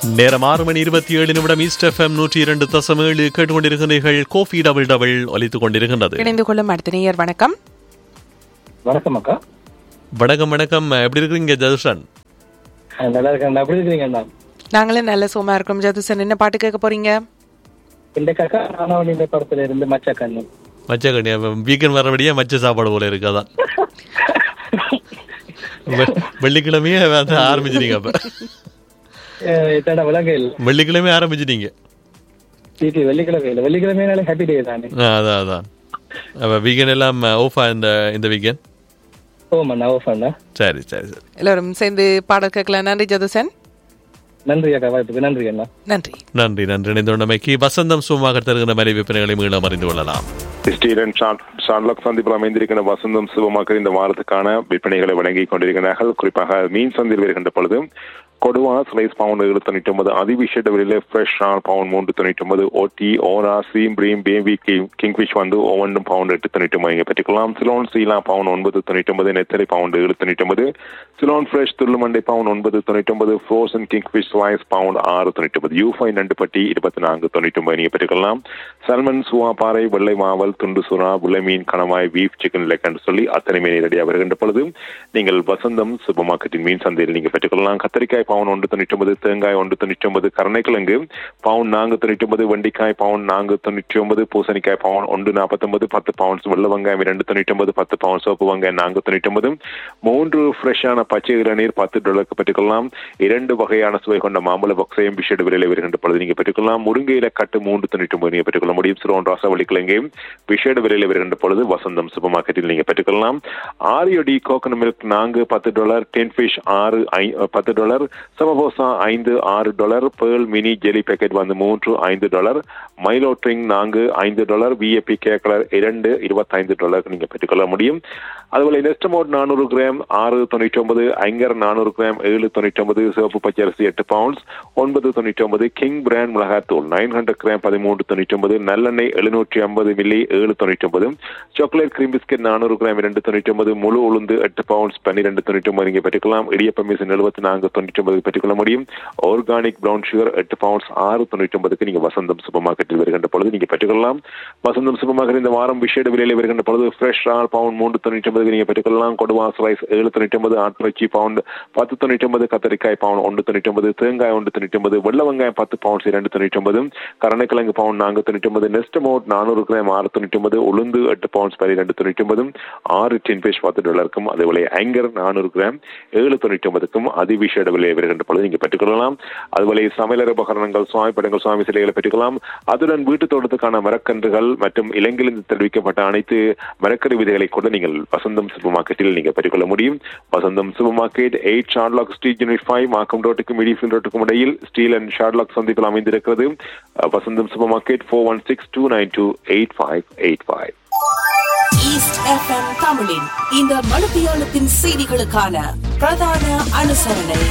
நேரம் ஆறு மணி இருபத்தி ஏழு நிமிடம் ஈஸ்ட் எஃப்எம் நூற்றி இரண்டு தசம் ஏழு கேட்டுக்கொண்டிருக்கிறீர்கள் கோஃபி டபுள் டபுள் ஒலித்துக் கொண்டிருக்கின்றது இணைந்து கொள்ளும் அடுத்த நேயர் வணக்கம் வணக்கம் அக்கா வணக்கம் வணக்கம் எப்படி இருக்கிறீங்க ஜதுஷன் ஆ, நல்லா இருக்கேன் எப்படி இருக்கிறீங்க அண்ணா நாங்களும் நல்ல சோமா இருக்கோம் ஜதுசன் என்ன பாட்டு கேட்க போறீங்க இந்த காக்கா நானவன் இந்த படத்துல இருந்து மச்ச கண்ணு மச்ச கண்ணி வீக்கெண்ட் வரபடியே மச்ச சாப்பாடு போல இருக்கு அதான் வெ- வெள்ளிக்கிழமையே வந்து ஆரம்பிச்சிட்டீங்க அப்ப இத்தனை விலங்கு இல்லை வெள்ளிக்கிழமை ஆரம்பிச்சிட்டீங்க டிடி வெள்ளிக்கிழமை இல்லை வெள்ளிக்கிழமைனாலே ஹாப்பி டே தானே ஆ, அதான் அதான் அப்ப வீக்கெண்ட் எல்லாம் ஓஃபா இந்த இந்த வீக்கெண்ட் ஓம் அண்ணா ஓஃப் அண்ணா சரி சரி சரி எல்லாரும் சேர்ந்து பாடல் கேட்கலாம் நன்றி ஜதுசன் நன்றி அக்கா வாய்ப்புக்கு நன்றி அண்ணா நன்றி நன்றி நன்றி இணைந்துள்ளமைக்கு வசந்தம் சுகமாக தருகிற மறை விற்பனைகளை மீண்டும் அறிந்து கொள்ளலாம் ஸ்டீலன் ஷார்லாக் சந்திப்பில் அமைந்திருக்கின்ற வசந்தம் சிவமாக்கர் இந்த வாரத்துக்கான விற்பனைகளை வழங்கிக் கொண்டிருக்கிறார்கள் குறிப்பாக மீன் சந்தையில் வருகின்ற பொழுது கொடுவா ஸ்லைஸ் பவுண்ட் ஏழு தொண்ணூற்றி ஒன்பது அதிவிஷேட விலையில ஃப்ரெஷ் ஆல் பவுண்ட் மூன்று தொண்ணூற்றி ஒன்பது ஓட்டி ஓரா சீம் பிரீம் பேபி கிங்ஃபிஷ் வந்து ஒவ்வொன்றும் பவுண்ட் எட்டு தொண்ணூற்றி ஒன்பது இங்கே பெற்றுக்கலாம் சிலோன் சீலா பவுண்ட் ஒன்பது தொண்ணூற்றி ஒன்பது நெத்தலை பவுண்ட் ஏழு தொண்ணூற்றி ஒன்பது சிலோன் ஃப்ரெஷ் துள்ளுமண்டை பவுண்ட் ஒன்பது தொண்ணூற்றி ஒன்பது ஃப்ரோசன் கிங்ஃபிஷ் ஸ்லைஸ் பவுண்ட் ஆறு தொண்ணூற்றி ஒன்பது யூ ஃபைவ் நண்டு பட்டி இருபத்தி நான்கு தொண்ணூற்றி ஒன்பது நீங்கள் பெற்றுக்கலாம் சல்மன் சுவா பாறை வெள்ளை மாவல் துண்டு சுறா வெள்ளை மீன் கணவாய் பீஃப் சிக்கன் லெக் என்று சொல்லி அத்தனை மீன் ரெடியாக வருகின்ற பொழுது நீங்கள் வசந்தம் சூப்பர் மார்க்கெட்டின் மீன் சந்தையில் நீங்கள் பெற்றுக்கொள்ளலாம் கத்திரிக்காய் பவுன் ஒன்று தொண்ணூற்றி ஒன்பது தேங்காய் ஒன்று தொண்ணூற்றி ஒன்பது கருணைக்கிழங்கு பவுன் நான்கு தொண்ணூற்றி ஒன்பது வெண்டிக்காய் பவுன் நான்கு தொண்ணூற்றி ஒன்பது பூசணிக்காய் பவுன் ஒன்று நாற்பத்தொன்பது பத்து பவுன்ஸ் வெள்ளை வெங்காயம் இரண்டு தொண்ணூற்றி ஒன்பது பத்து பவுன் சோப்பு வெங்காயம் நான்கு தொண்ணூற்றி ஒன்பது மூன்று ஃப்ரெஷ்ஷான பச்சை இளநீர் பத்து டாலருக்கு பெற்றுக்கொள்ளலாம் இரண்டு வகையான சுவை கொண்ட மாம்பழ பக்ஸையும் பிஷெட் விலையில் வருகின்ற பொழுது நீங்கள் பெற்றுக்கொள்ளலாம் முருங்கையில கட்டு மூன்று தொண்ணூற்றி ஒன்பது நீங்கள் பெற்றுக்கொள்ள முடியும் சிரோன் ராசவள்ளி கிழங்கையும் விஷேட விலையில் வருகின்ற பொழுது வசந்தம் சூப்பர் மார்க்கெட்டில் நீங்கள் பெற்றுக்கொள்ளலாம் ஆரியோடி கோகனட் மில்க் நான்கு பத்து டாலர் டென் ஃபிஷ் ஆறு ஐ- பத்து டாலர் சமபோசா ஐந்து ஆறு dollar pearl mini jelly packet வந்து மூன்று ஐந்து டாலர் மைலோ ட்ரிங் நான்கு ஐந்து டாலர் விஏபி கேக்கலர் இரண்டு இருபத்தைந்து டாலருக்கு நீங்கள் பெற்றுக்கொள்ள முடியும் அதுபோல நெஸ்டமோட் நானூறு கிராம் ஆறு தொண்ணூற்றி ஒன்பது ஐங்கர் நானூறு கிராம் ஏழு தொண்ணூற்றி ஒன்பது சிவப்பு பச்சரிசி எட்டு பவுண்ட்ஸ் ஒன்பது தொண்ணூற்றி ஒன்பது கிங் பிராண்ட் மிளகாத்தூள் நைன் ஹண்ட்ரட் கிராம் பதிமூன்று தொண்ணூற்றி ஒன்பது நல்லெண்ணெய் எழுநூற்றி ஐம்பது மில்லி ஏழு தொண்ணூற்றி ஒன்பது சாக்லேட் கிரீம் பிஸ்கட் நானூறு கிராம் இரண்டு தொண்ணூற்றி ஒன்பது முழு உளுந்து எட்டு பவுண்ட்ஸ் பன்னிரெண்டு தொண்ணூற்றி ஒன்பது நீங்கள் பெற்றுக்கலாம் இடியப்ப மீசன் எழுபத்தி நான்கு தொண்ணூற்றி ஒன்பது பெற்றுக்கொள்ள முடியும் ஆர்கானிக் பிரவுன் சுகர் எட்டு பவுண்ட்ஸ் ஆறு தொண்ணூற்றி ஒன்பதுக்கு நீங்கள் வசந்தம் சூப்பர் மார்க்கெட்டில் வருகின்ற பொழுது நீங்கள் பெற்றுக்கொள்ளலாம் வசந்தம் சூப்பர் மார்க்கெட் இந்த வாரம் விஷேட விலையில் வருகின்ற பொழுது ஃப்ரெஷ் ஆல் பவுண்ட் மூன்று தொண்ணூற்றி ஒன்பதுக்கு நீங்கள் பெற்றுக்கொள்ளலாம் கொடுவாஸ் ரைஸ் ஏழு தொண்ணூற்றி ஒன்பது ஆட்புரட்சி பவுண்ட் பத்து தொண்ணூற்றி ஒன்பது கத்தரிக்காய் பவுண்ட் ஒன்று தொண்ணூற்றி ஒன்பது தேங்காய் ஒன்று தொண்ணூற்றி ஒன்பது வெள்ளை வெங்காயம் பத்து பவுண்ட்ஸ் இரண்டு தொண்ணூற்றி ஒன்பது கருணைக்கிழங்கு பவுண்ட் நான்கு தொண்ணூற்றி ஒன்பது நெஸ்ட் மோட் நானூறு கிராம் ஆறு தொண்ணூற்றி ஒன்பது உளுந்து எட்டு பவுண்ட்ஸ் பரி ரெண்டு தொண்ணூற்றி ஒன்பது ஆறு டின் ஃபிஷ் பத்து டாலருக்கும் அதேபோல ஆங்கர் நானூறு கிராம் ஏழு தொண்ணூற்றி ஒன்பதுக்கும் அதிவிஷேட விலை வருகின்ற பொழுது நீங்கள் பெற்றுக்கொள்ளலாம் அதுபோல சமையலர் உபகரணங்கள் சுவாமி படங்கள் சுவாமி சிலைகளை பெற்றுக்கொள்ளலாம் அதுடன் வீட்டு தோட்டத்துக்கான மரக்கன்றுகள் மற்றும் இலங்கையிலிருந்து தெரிவிக்கப்பட்ட அனைத்து மரக்கறி விதைகளை கூட நீங்கள் வசந்தம் சூப்பர் மார்க்கெட்டில் நீங்கள் பெற்றுக்கொள்ள முடியும் Vasantham super market eight Sherlock street unit five Markham ரோட்டுக்கும் மிடிஃபில் ரோட்டுக்கும் இடையில் ஸ்டீல் அண்ட் ஷார்லாக் சந்திப்பில் அமைந்திருக்கிறது ah, Vasantham super market four one six two nine two eight five eight five east FM தமிழின் இந்த மனுபியாளத்தின் செய்திகளுக்கான பிரதான அனுசரணை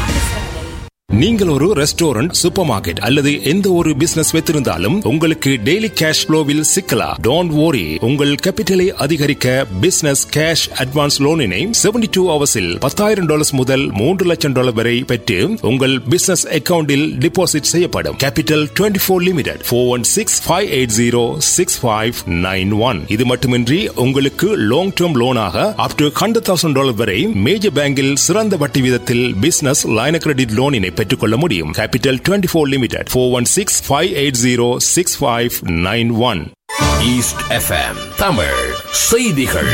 நீங்கள் ஒரு ரெஸ்டாரண்ட் சூப்பர் மார்க்கெட் அல்லது எந்த ஒரு பிசினஸ் வைத்திருந்தாலும் உங்களுக்கு டெய்லி கேஷ் ஃப்ளோவில் சிக்கலாம் டோன்ட் worry உங்கள் கேபிட்டலை அதிகரிக்க பிசினஸ் கேஷ் அட்வான்ஸ் லோனினை 72 டூ ஹவர்ஸில் பத்தாயிரம் டாலர்ஸ் முதல் மூன்று லட்சம் டாலர் வரை பெற்று உங்கள் பிசினஸ் அக்கவுண்டில் டிபாசிட் செய்யப்படும் capital 24 four limited four one six five eight zero six five nine one இது மட்டுமின்றி உங்களுக்கு லாங் டேர்ம் லோனாக up to hundred thousand dollar வரை மேஜர் பேங்கில் சிறந்த வட்டி வீதத்தில் பிசினஸ் லைன கிரெடிட் லோனினை பெற்றுக்கொள்ள முடியும் capital 24 four limited four one six five eight zero six five nine one east FM தமிழ் செய்திகள்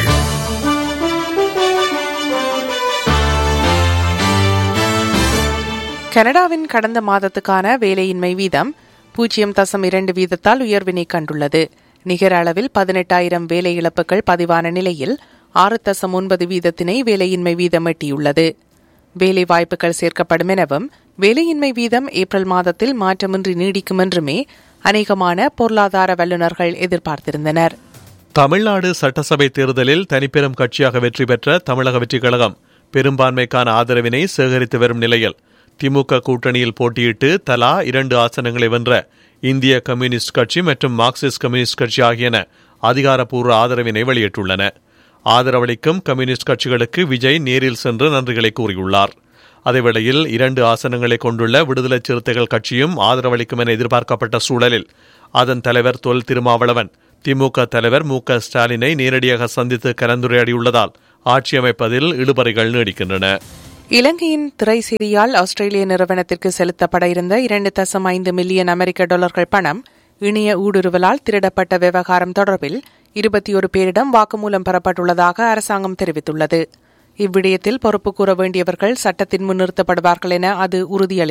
கனடாவின் கடந்த மாதத்துக்கான வேலையின்மை வீதம் பூஜ்ஜியம் தசம் இரண்டு வீதத்தால் உயர்வினை கண்டுள்ளது நிகர அளவில் பதினெட்டாயிரம் வேலை இழப்புகள் பதிவான நிலையில் ஆறு தசம் ஒன்பது வீதத்தினை வேலையின்மை வீதம் எட்டியுள்ளது வேலை வாய்ப்புகள் சேர்க்கப்படும் எனவும் வேலையின்மை வீதம் ஏப்ரல் மாதத்தில் மாற்றமின்றி நீடிக்கும் என்றுமே அநேகமான பொருளாதார வல்லுநர்கள் எதிர்பார்த்திருந்தனர் தமிழ்நாடு சட்டசபை தேர்தலில் தனிப்பெரும் கட்சியாக வெற்றி பெற்ற தமிழக வெற்றிக் கழகம் பெரும்பான்மைக்கான ஆதரவினை சேகரித்து வரும் நிலையில் திமுக கூட்டணியில் போட்டியிட்டு தலா இரண்டு ஆசனங்களை வென்ற இந்திய கம்யூனிஸ்ட் கட்சி மற்றும் மார்க்சிஸ்ட் கம்யூனிஸ்ட் கட்சி ஆகியன அதிகாரப்பூர்வ ஆதரவினை வெளியிட்டுள்ளன ஆதரவளிக்கும் கம்யூனிஸ்ட் கட்சிகளுக்கு விஜய் நேரில் சென்று நன்றிகளை கூறியுள்ளார் அதேவேளையில் இரண்டு ஆசனங்களை கொண்டுள்ள விடுதலை சிறுத்தைகள் கட்சியும் ஆதரவளிக்கும் என எதிர்பார்க்கப்பட்ட சூழலில் அதன் தலைவர் தொல் திருமாவளவன் திமுக தலைவர் மு க ஸ்டாலினை நேரடியாக சந்தித்து கலந்துரையாடியுள்ளதால் ஆட்சி அமைப்பதில் இழுபறிகள் நீடிக்கின்றன இலங்கையின் திரைசேரியால் ஆஸ்திரேலிய நிறுவனத்திற்கு செலுத்தப்பட இருந்த இரண்டு தசம் ஐந்து மில்லியன் அமெரிக்க டாலர்கள் பணம் இணைய ஊடுருவலால் திருடப்பட்ட விவகாரம் தொடர்பில் இருபத்தி ஒரு பேரிடம் வாக்குமூலம் பெறப்பட்டுள்ளதாக அரசாங்கம் தெரிவித்துள்ளது இவ்விடயத்தில் பொறுப்பு கூற வேண்டியவர்கள் சட்டத்தின் முன் நிறுத்தப்படுவார்கள் என அது உறுதியளித்துள்ளது